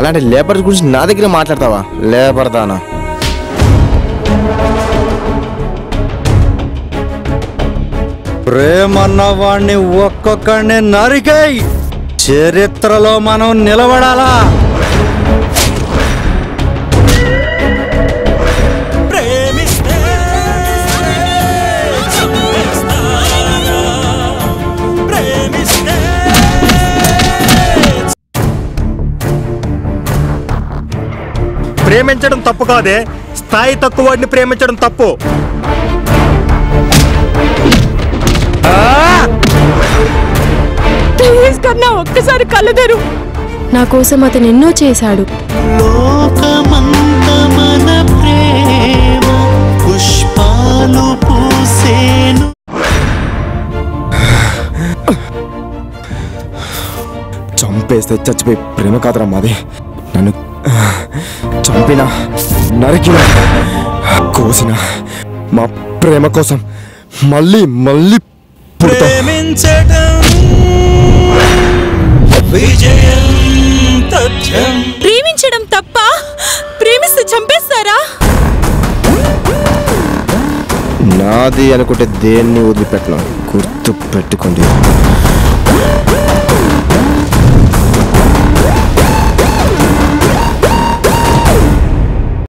అలాంటి లేబర్ గురించి నా దగ్గర మాట్లాడతావా లేబర్ దానా ప్రేమన్న వాణ్ణి ఒక్కొక్కడిని నరికేయ్ చరిత్రలో మనం నిలబడాలా ప్రేమిస్తే చంపేస్తారా? ప్రేమిస్తే ప్రేమించడం తప్పు కాదే స్థాయి తక్కువ వాడిని ప్రేమించడం తప్పు ప్లీజ్ కన్నా ఒక్కసారి కళ్ళు తెరు నా కోసం అతను ఎన్నో చేశాడు లోకమంత మన ప్రేమ పుష్పాలు పూసేను చంపేస్తే చచ్చిపోయి ప్రేమ కాదురా మాది నన్ను చంపిన నరికిన కోసిన మా ప్రేమ కోసం మళ్ళీ మళ్ళీ పుడతాం ప్రేమించడం విజయం తథ్యం ప్రేమించడం తప్ప ప్రేమిస్తే చంపేస్తారా నాది అనుకుంటే దేన్ని వదిలిపెట్టను గుర్తు పెట్టుకోండి